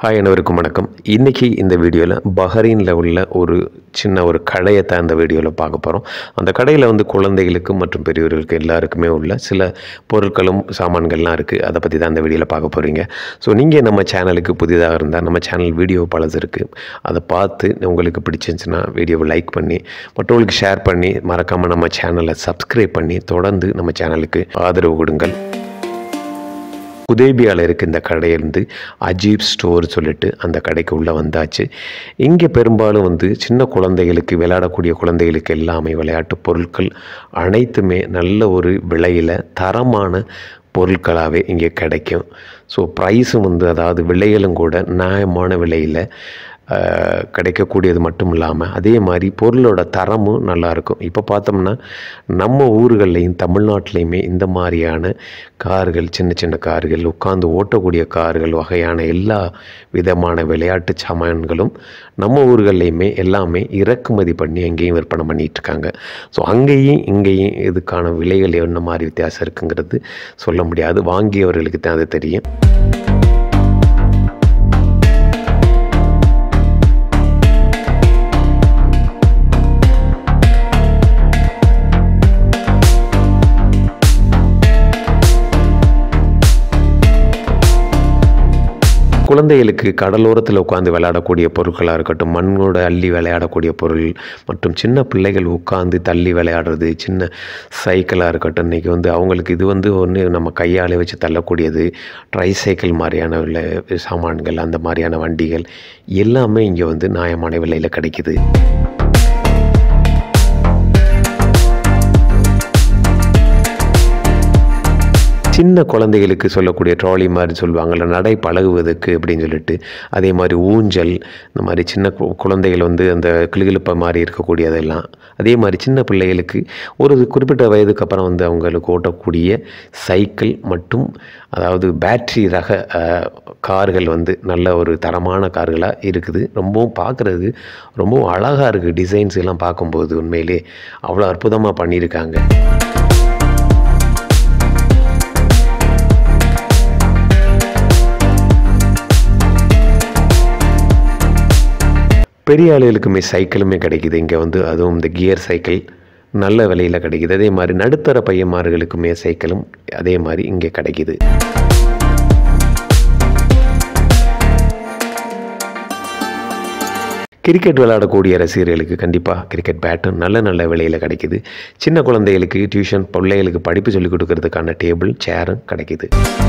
hi அனைவருக்கும் வணக்கம் இன்றைக்கி இந்த வீடியோவில் பஹ்ரைனில் உள்ள ஒரு சின்ன ஒரு கடையை தான் இந்த வீடியோவில் பார்க்க போகிறோம் அந்த கடையில் வந்து குழந்தைகளுக்கு மற்றும் பெரியவர்களுக்கு எல்லாருக்குமே உள்ள சில பொருட்களும் சாமான்கள்லாம் இருக்குது அதை பற்றி தான் இந்த வீடியோவில் பார்க்க போகிறீங்க ஸோ நீங்கள் நம்ம சேனலுக்கு புதிதாக இருந்தால் நம்ம சேனல் வீடியோ பலது இருக்குது அதை பார்த்து உங்களுக்கு பிடிச்சிருந்துச்சுன்னா வீடியோவை லைக் பண்ணி மற்றவங்களுக்கு ஷேர் பண்ணி மறக்காமல் நம்ம சேனலை சப்ஸ்கிரைப் பண்ணி தொடர்ந்து நம்ம சேனலுக்கு ஆதரவு கொடுங்கள் உதேபியாவில் இருக்க இந்த கடையிலேருந்து அஜீப் ஸ்டோர் சொல்லிட்டு அந்த கடைக்கு உள்ளே வந்தாச்சு இங்கே பெரும்பாலும் வந்து சின்ன குழந்தைகளுக்கு விளையாடக்கூடிய குழந்தைகளுக்கு எல்லாமே விளையாட்டு பொருட்கள் அனைத்துமே நல்ல ஒரு விலையில் தரமான பொருட்களாகவே இங்கே கிடைக்கும் ஸோ ப்ரைஸும் வந்து அதாவது விலைகளும் கூட நியாயமான விலையில் ஆஹ், கிடைக்கக்கூடியது மட்டும் இல்லாமல் அதே மாதிரி பொருளோட தரமும் நல்லாயிருக்கும் இப்போ பார்த்தோம்னா நம்ம ஊர்கள்லையும் தமிழ்நாட்டிலையுமே இந்த மாதிரியான கார்கள் சின்ன சின்ன கார்கள் உட்காந்து ஓட்டக்கூடிய கார்கள் வகையான எல்லா விதமான விளையாட்டு சாமான்களும் நம்ம ஊர்கள்லையுமே எல்லாமே இறக்குமதி பண்ணி அங்கேயும் விற்பனை பண்ணிட்டு இருக்காங்க ஸோ அங்கேயும் இங்கேயும் இதுக்கான விலைகள் என்ன மாதிரி வித்தியாசம் இருக்குங்கிறது சொல்ல முடியாது வாங்கியவர்களுக்கு தான் அது தெரியும் குழந்தைகளுக்கு கடலோரத்தில் உட்காந்து விளையாடக்கூடிய பொருட்களாக இருக்கட்டும் மண்ணோட அள்ளி விளையாடக்கூடிய பொருள் மற்றும் சின்ன பிள்ளைகள் உட்காந்து தள்ளி விளையாடுறது சின்ன சைக்கிளாக இருக்கட்டும் இன்றைக்கி வந்து அவங்களுக்கு இது வந்து ஒன்று நம்ம கையால் வச்சு தள்ளக்கூடியது ட்ரை சைக்கிள் மாதிரியான உள்ள சாமான்கள் அந்த மாதிரியான வண்டிகள் எல்லாமே இங்கே வந்து நியாயமான விலையில் கிடைக்குது சின்ன குழந்தைகளுக்கு சொல்லக்கூடிய ட்ராலி மாதிரி சொல்லுவாங்கள்ல நடை பழகுவதற்கு அப்படின்னு சொல்லிட்டு அதே மாதிரி ஊஞ்சல் இந்த மாதிரி சின்ன கு- குழந்தைகள் வந்து அந்த கிளுகிழுப்ப மாதிரி இருக்கக்கூடியதெல்லாம் அதே மாதிரி சின்ன பிள்ளைகளுக்கு ஒரு குறிப்பிட்ட வயதுக்கு அப்புறம் வந்து அவங்களுக்கு ஓட்டக்கூடிய சைக்கிள் மற்றும் அதாவது பேட்ரி ரக அஹ், கார்கள் வந்து நல்ல ஒரு தரமான கார்களாக இருக்குது ரொம்பவும் பார்க்குறது ரொம்பவும் அழகாக இருக்குது டிசைன்ஸ் எல்லாம் பார்க்கும்போது உண்மையிலே அவ்வளோ அற்புதமாக பண்ணியிருக்காங்க பெரிய ஆளுகளுக்குமே சைக்கிளுமே கிடைக்குது இங்கே வந்து அதுவும் இந்த கியர் சைக்கிள் நல்ல விலையில் கிடைக்குது அதே மாதிரி நடுத்தர பையன்மார்களுக்குமே சைக்கிளும் அதே மாதிரி இங்கே கிடைக்குது கிரிக்கெட் விளையாடக்கூடிய ரசிகர்களுக்கு கண்டிப்பாக கிரிக்கெட் பேட்டும் நல்ல நல்ல விலையில் கிடைக்குது சின்ன குழந்தைகளுக்கு டியூஷன் பிள்ளைகளுக்கு படிப்பு சொல்லிக் கொடுக்கறதுக்கான டேபிள் சேரும் கிடைக்குது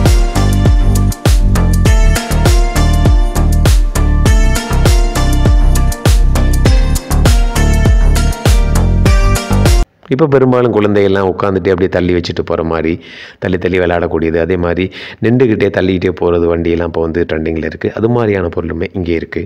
இப்போ பெரும்பாலும் குழந்தையெல்லாம் உட்காந்துட்டு அப்படியே தள்ளி வச்சுட்டு போகிற மாதிரி தள்ளி தள்ளி விளையாடக்கூடியது அதே மாதிரி நின்றுக்கிட்டே தள்ளிக்கிட்டே போகிறது வண்டியெல்லாம் இப்போ வந்து ட்ரெண்டிங்கில் இருக்குது அது மாதிரியான பொருளுமே இங்கே இருக்குது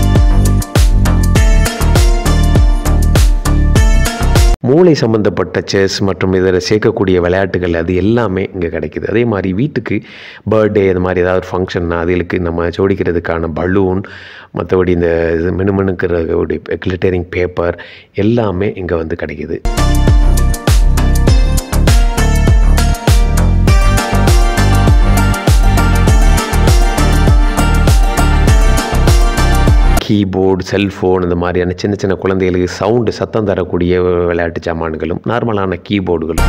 மூளை சம்பந்தப்பட்ட செஸ் மற்றும் இதில் சேர்க்கக்கூடிய விளையாட்டுகள் அது எல்லாமே இங்கே கிடைக்குது அதே மாதிரி வீட்டுக்கு பர்த்டே அது மாதிரி ஏதாவது ஃபங்க்ஷன்னா அதுகளுக்கு நம்ம ஜோடிக்கிறதுக்கான பலூன் மற்றபடி இந்த இது மினுமினுக்கிற கிளிட்டரிங் பேப்பர் எல்லாமே இங்கே வந்து கிடைக்குது கீபோர்டு செல்ஃபோன் இந்த மாதிரியான சின்ன சின்ன குழந்தைகளுக்கு சவுண்டு சத்தம் தரக்கூடிய விளையாட்டு சாமான்களும் நார்மலான கீபோர்டுகளும்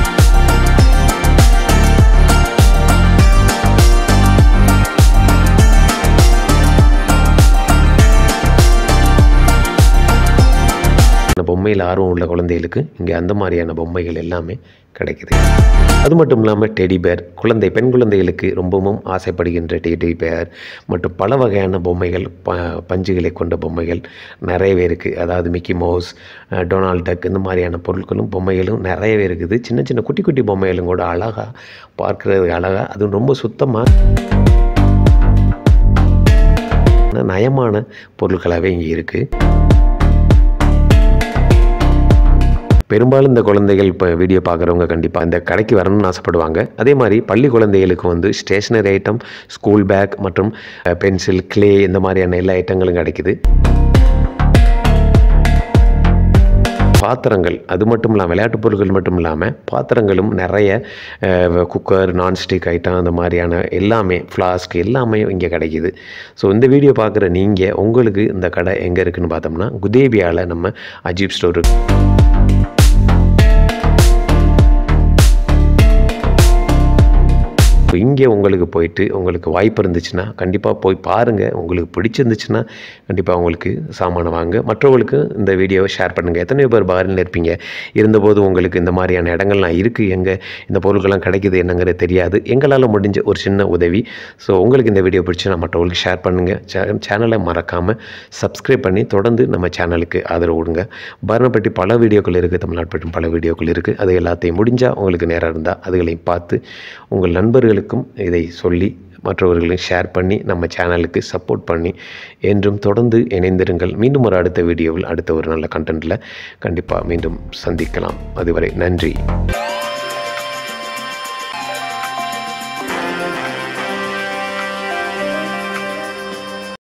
அந்த பொம்மையில் ஆர்வம் உள்ள குழந்தைகளுக்கு இங்கே அந்த மாதிரியான பொம்மைகள் எல்லாமே கிடைக்குது அது மட்டும் இல்லாமல் டெடி பேர் குழந்தை பெண் குழந்தைகளுக்கு ரொம்பவும் ஆசைப்படுகின்ற டெடி பேர் மற்றும் பல வகையான பொம்மைகள் ப பஞ்சுகளை கொண்ட பொம்மைகள் நிறையவே இருக்குது அதாவது மிக்கி மவுஸ் அஹ், டொனால்ட் டக் இந்த மாதிரியான பொருட்களும் பொம்மைகளும் நிறையவே இருக்குது சின்ன சின்ன குட்டி குட்டி பொம்மைகளும் கூட அழகாக பார்க்குறதுக்கு அழகாக அதுவும் ரொம்ப சுத்தமாக நயமான பொருட்களாகவே இங்கே இருக்குது பெரும்பாலும் இந்த குழந்தைகள் இப்போ வீடியோ பார்க்குறவங்க கண்டிப்பாக இந்த கடைக்கு வரணும்னு ஆசைப்படுவாங்க அதே மாதிரி பள்ளி குழந்தைகளுக்கு வந்து ஸ்டேஷ்னரி ஐட்டம் ஸ்கூல் பேக் மற்றும் பென்சில் க்ளே இந்த மாதிரியான எல்லா ஐட்டங்களும் கிடைக்குது பாத்திரங்கள் அது மட்டும் இல்லாமல் விளையாட்டு பொருட்கள் மட்டும் இல்லாமல் பாத்திரங்களும் நிறைய குக்கர் நான்ஸ்டிக் ஐட்டம் அந்த மாதிரியான எல்லாமே ஃப்ளாஸ்க் எல்லாமே இங்கே கிடைக்கிது ஸோ இந்த வீடியோ பார்க்குற நீங்கள் உங்களுக்கு இந்த கடை எங்கே இருக்குன்னு பார்த்தோம்னா குதேபியாவில் நம்ம அஜீப் ஸ்டோர் இங்கே உங்களுக்கு போயிட்டு உங்களுக்கு வாய்ப்பு இருந்துச்சுன்னா கண்டிப்பாக போய் பாருங்கள் உங்களுக்கு பிடிச்சிருந்துச்சுன்னா கண்டிப்பாக உங்களுக்கு சாமானை வாங்க மற்றவங்களுக்கு இந்த வீடியோவை ஷேர் பண்ணுங்கள் எத்தனையோ பேர் பாரில் இருப்பீங்க இருந்தபோது உங்களுக்கு இந்த மாதிரியான இடங்கள்லாம் இருக்குது எங்கே இந்த பொருட்கள்லாம் கிடைக்குது என்னங்கிறது தெரியாது எங்களால் முடிஞ்ச ஒரு சின்ன உதவி ஸோ உங்களுக்கு இந்த வீடியோ பிடிச்சுன்னா மற்றவங்களுக்கு ஷேர் பண்ணுங்கள் சேனலை மறக்காமல் சப்ஸ்கிரைப் பண்ணி தொடர்ந்து நம்ம சேனலுக்கு ஆதரவு கொடுங்க பரணை பற்றி பல வீடியோக்கள் இருக்குது தமிழ்நாடு பற்றி பல வீடியோக்கள் இருக்குது அது எல்லாத்தையும் முடிஞ்சால் உங்களுக்கு நேரம் இருந்தால் அதுகளையும் பார்த்து உங்கள் நண்பர்களுக்கும் இதை சொல்லி மற்றவர்களையும் ஷேர் பண்ணி நம்ம சேனலுக்கு சப்போர்ட் பண்ணி என்றும் தொடர்ந்து இணைந்திருங்கள் மீண்டும் ஒரு அடுத்த வீடியோவில் அடுத்த ஒரு நல்ல கண்டென்ட்டில் கண்டிப்பாக மீண்டும் சந்திக்கலாம் அதுவரை நன்றி